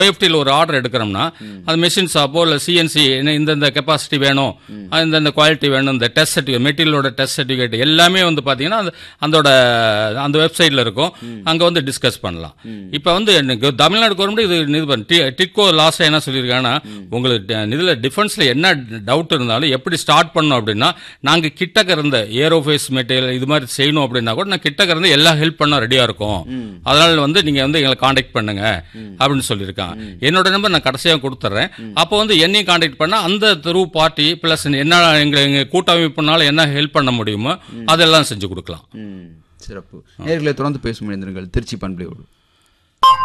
சேஃப்டியில் ஒரு ஆர்டர் எடுக்கிறோம்னா அது மெஷின் ஷாப்போ இல்லை சிஎன்சி இந்தந்த கெப்பாசிட்டி வேணும் இந்தந்த குவாலிட்டி வேணும் இந்த டெஸ்ட் சர்டிஃபிகேட் மெட்டீரியலோட டெஸ்ட் சர்டிஃபிகேட் எல்லாமே வந்து பார்த்தீங்கன்னா அது அதோட அந்த வெப்சைட்டில் இருக்கும் அங்கே வந்து டிஸ்கஸ் பண்ணலாம் இப்போ வந்து எனக்கு தமிழ்நாடு கவர்மெண்ட் இது இது பண்ண டி- டிட்கோ லாஸ்ட் என்ன சொல்லியிருக்காங்கன்னா உங்களுக்கு இதில் டிஃபென்ஸில் என்ன டவுட் இருந்தாலும் எப்படி ஸ்டார்ட் பண்ணோம் அப்படின்னா நாங்கள் கிட்டக்க இருந்த ஏரோஃபேஸ் மெட்டீரியல் இது மாதிரி செய்யணும் அப்படின்னா கூட நான் கிட்டக்க இருந்து எல்லா ஹெல்ப் பண்ண ரெடியாக இருக்கும் அதனால வந்து நீங்கள் வந்து எங்களை காண்டாக்ட் பண்ணுங்க அப்படின்னு சொல்லியிருக்காங்க என்னோட நம்பர் நான் கடைசியாக கொடுத்துட்றேன் அப்போ வந்து என்னையும் காண்டாக்ட் பண்ணால் அந்த த்ரூ பார்ட்டி ப்ளஸ் என்ன எங்கள் எங்கள் கூட்டமைப்புனால என்ன ஹெல்ப் பண்ண முடியுமோ அதெல்லாம் செஞ்சு கொடுக்கலாம் ம் சிறப்பு நேர்களை தொடர்ந்து பேசும் இணைந்திருங்கள் திருச்சி பண்பலையோடு